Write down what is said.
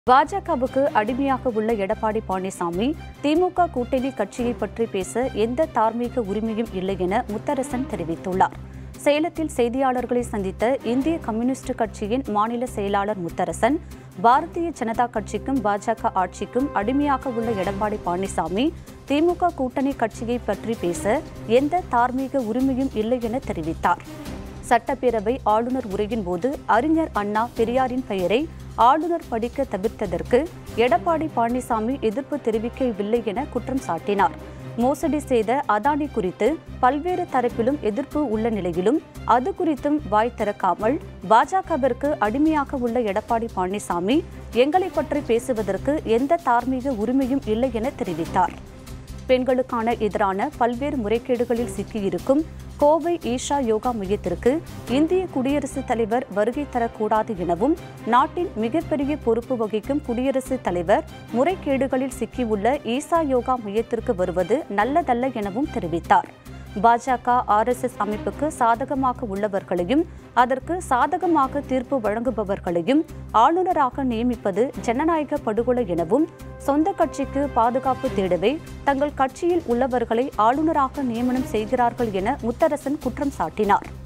பாஜகவுக்கு அடிமையாக உள்ள எடப்பாடி பழனிசாமி திமுக கூட்டணி கட்சியை பற்றி பேச எந்த தார்மீக உரிமையும் இல்லை என முத்தரசன் தெரிவித்துள்ளார் சேலத்தில் செய்தியாளர்களை சந்தித்த இந்திய கம்யூனிஸ்ட் கட்சியின் மாநில செயலாளர் முத்தரசன் பாரதிய ஜனதா கட்சிக்கும் பாஜக ஆட்சிக்கும் அடிமையாக உள்ள எடப்பாடி பழனிசாமி திமுக கூட்டணி கட்சியை பற்றி பேச எந்த தார்மீக உரிமையும் இல்லை என தெரிவித்தார் சட்டப்பேரவை ஆளுநர் உரையின் போது அறிஞர் அண்ணா பெரியாரின் பெயரை ஆளுநர் படிக்க தவிர்த்ததற்கு எடப்பாடி பழனிசாமி எதிர்ப்பு தெரிவிக்கவில்லை என குற்றம் சாட்டினார் மோசடி செய்த அதானி குறித்து பல்வேறு தரப்பிலும் எதிர்ப்பு உள்ள நிலையிலும் அது குறித்தும் வாய் திறக்காமல் பாஜகவிற்கு அடிமையாக உள்ள எடப்பாடி பழனிசாமி எங்களை பற்றி பேசுவதற்கு எந்த தார்மீக உரிமையும் இல்லை என தெரிவித்தார் பெண்களுக்கான எதிரான பல்வேறு முறைகேடுகளில் சிக்கியிருக்கும் கோவை ஈஷா யோகா மையத்திற்கு இந்திய குடியரசுத் தலைவர் வருகை தரக்கூடாது எனவும் நாட்டின் மிகப்பெரிய பொறுப்பு வகிக்கும் குடியரசுத் தலைவர் முறைகேடுகளில் சிக்கியுள்ள ஈசா யோகா மையத்திற்கு வருவது நல்லதல்ல எனவும் தெரிவித்தார் பாஜக ஆர்எஸ்எஸ் அமைப்புக்கு சாதகமாக உள்ளவர்களையும் அதற்கு சாதகமாக தீர்ப்பு வழங்குபவர்களையும் ஆளுநராக நியமிப்பது ஜனநாயக படுகொலை எனவும் சொந்த கட்சிக்கு பாதுகாப்பு தேடவே தங்கள் கட்சியில் உள்ளவர்களை ஆளுநராக நியமனம் செய்கிறார்கள் என முத்தரசன் குற்றம் சாட்டினார்